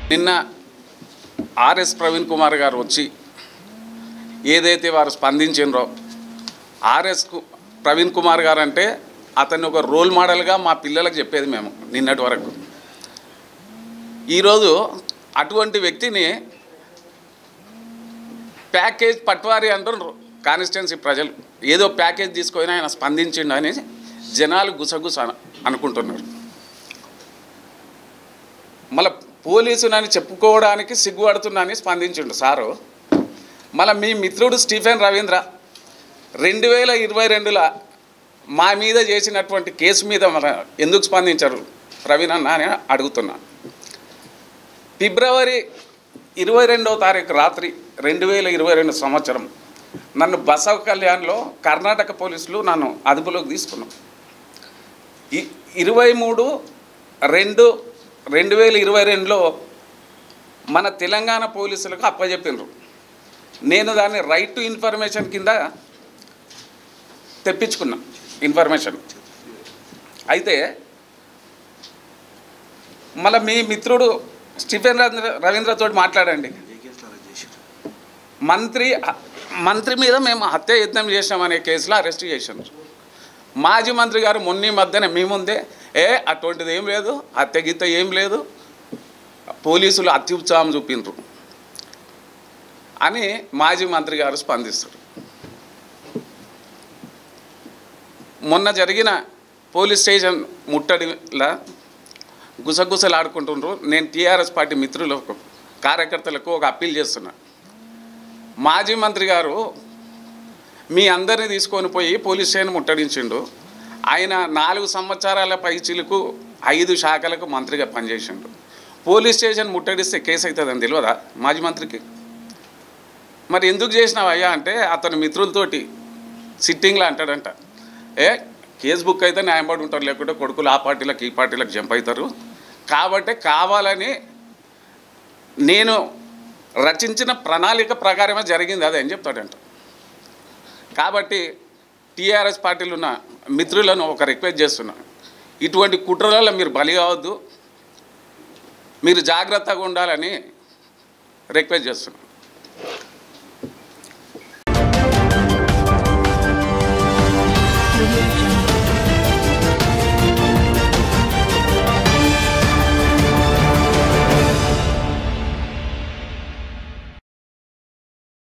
నిన్న ఆర్ఎస్ ప్రవీణ్ కుమార్ గారు వచ్చి ఏదైతే వారు స్పందించినరో ఆర్ఎస్ కు- ప్రవీణ్ కుమార్ గారు అంటే అతన్ని ఒక రోల్ మోడల్గా మా పిల్లలకు చెప్పేది మేము నిన్నటి వరకు ఈరోజు అటువంటి వ్యక్తిని ప్యాకేజ్ పట్వారి అంటున్నారు కాన్స్టిట్యున్సీ ప్రజలు ఏదో ప్యాకేజ్ తీసుకొని ఆయన స్పందించిండు అని జనాలు గుసగుస అను- అనుకుంటున్నారు మళ్ళీ పోలీసునని చెప్పుకోవడానికి సిగ్గుపడుతున్నానని స్పందించిండు సారు మళ్ళీ మీ మిత్రుడు స్టీఫెన్ రవీంద్ర రెండు వేల ఇరవై రెండులో మా మీద చేసినటువంటి కేసు మీద మన ఎందుకు స్పందించారు ప్రవీణ్ అన్న అని అడుగుతున్నా ఫిబ్రవరి ఇరవై రెండవ తారీఖు రాత్రి రెండు వేల ఇరవై రెండు సంవత్సరం నన్ను బసవ కళ్యాణ్లో కర్ణాటక పోలీసులు నన్ను అదుపులోకి తీసుకున్నాం ఇ ఇరవై మూడు రెండు రెండు వేల ఇరవై రెండులో మన తెలంగాణ పోలీసులకు అప్పచెప్పినరు నేను దాన్ని రైట్ టు ఇన్ఫర్మేషన్ కింద తెప్పించుకున్నా ఇన్ఫర్మేషన్ అయితే మళ్ళీ మీ మిత్రుడు స్టీఫెన్ రవీంద్ర రవీంద్రతో మాట్లాడండి మంత్రి మంత్రి మీద మేము హత్య యత్నం చేసినామనే కేసులో అరెస్ట్ చేశారు మాజీ మంత్రి గారు మొన్న ఈ మధ్యన మీ ముందే ఏ అటువంటిది ఏం లేదు హత్య గీత ఏం లేదు పోలీసులు అత్యుత్సాహం చూపిండ్రు అని మాజీ మంత్రి గారు స్పందిస్తారు మొన్న జరిగిన పోలీస్ స్టేషన్ ముట్టడిలా గుసగుసలాడుకుంటుండ్రు నేను టీఆర్ఎస్ పార్టీ మిత్రులకు కార్యకర్తలకు ఒక అప్పీల్ చేస్తున్నా మాజీ మంత్రి గారు మీ అందరిని తీసుకొని పోయి పోలీస్ స్టేషన్ ముట్టడించిండు ఆయన నాలుగు సంవత్సరాల పైచిలకు ఐదు శాఖలకు మంత్రిగా పనిచేసిండు పోలీస్ స్టేషన్ ముట్టడిస్తే కేసు అవుతుందని తెలియదా మాజీ మంత్రికి మరి ఎందుకు చేసినావు అయ్యా అంటే అతని మిత్రులతోటి సిట్టింగ్లో అంటాడంట ఏ కేసు బుక్ అయితే న్యాయపడి ఉంటారు లేకుంటే కొడుకులు ఆ పార్టీలకు ఈ పార్టీలకు జంప్ అవుతారు కాబట్టి కావాలని నేను రచించిన ప్రణాళిక ప్రకారమే జరిగింది అదే అని చెప్తాడంట కాబట్టి టీఆర్ఎస్ పార్టీలు ఉన్న మిత్రులను ఒక రిక్వెస్ట్ చేస్తున్నా ఇటువంటి కుట్రలలో మీరు బలి కావద్దు మీరు జాగ్రత్తగా ఉండాలని రిక్వెస్ట్ చేస్తున్నాను